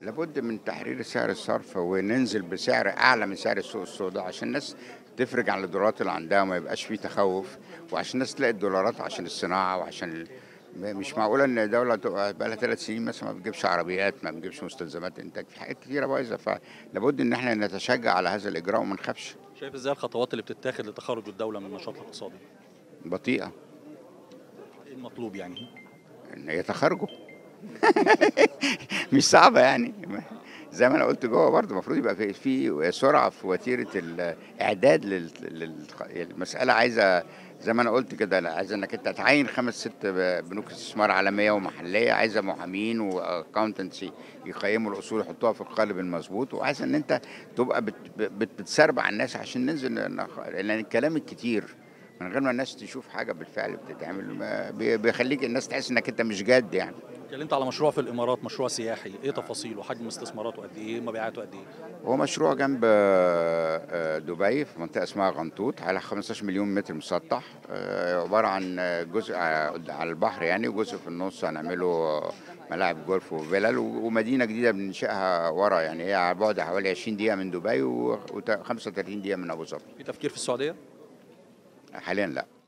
لابد من تحرير سعر الصرف وننزل بسعر اعلى من سعر السوق السوداء عشان الناس تفرج عن الدولارات اللي عندها وما يبقاش فيه تخوف وعشان الناس تلاقي الدولارات عشان الصناعه وعشان ال... م- مش معقوله ان دوله تبقى بقى لها ثلاث سنين مثلا ما بتجيبش عربيات ما بتجيبش مستلزمات انتاج في حاجات كتيره بايظه فلابد ان احنا نتشجع على هذا الاجراء وما نخافش شايف ازاي الخطوات اللي بتتاخد لتخرج الدوله من النشاط الاقتصادي بطيئه ايه المطلوب يعني ان يتخرجوا مش صعبه يعني زي ما انا قلت جوه برضه المفروض يبقى في في سرعه في وتيره الاعداد لل- لل- المساله عايزه زي ما انا قلت كده عايزه انك انت تعين خمس ست بنوك استثمار عالميه ومحليه عايزه محامين واكاونتنسي يقيموا الاصول يحطوها في القالب المظبوط وعايزه ان انت تبقى بت بت بتسربع الناس عشان ننزل نخ- لان الكلام الكتير من غير ما الناس تشوف حاجه بالفعل بتتعمل ما- بي- بيخليك الناس تحس انك انت مش جاد يعني اتكلمت على مشروع في الامارات مشروع سياحي ايه تفاصيله حجم استثماراته قد ايه مبيعاته قد ايه هو مشروع جنب آه، دبي في منطقة اسمها غنطوط على 15 مليون متر مسطح آه، عبارة عن جزء على البحر يعني وجزء في النص هنعمله ملاعب جولف وفلل ومدينة جديدة بننشئها ورا يعني هي على بعد حوالي 20 دقيقة من دبي و 35 دقيقة من أبو ظبي في تفكير في السعوديه حاليا لا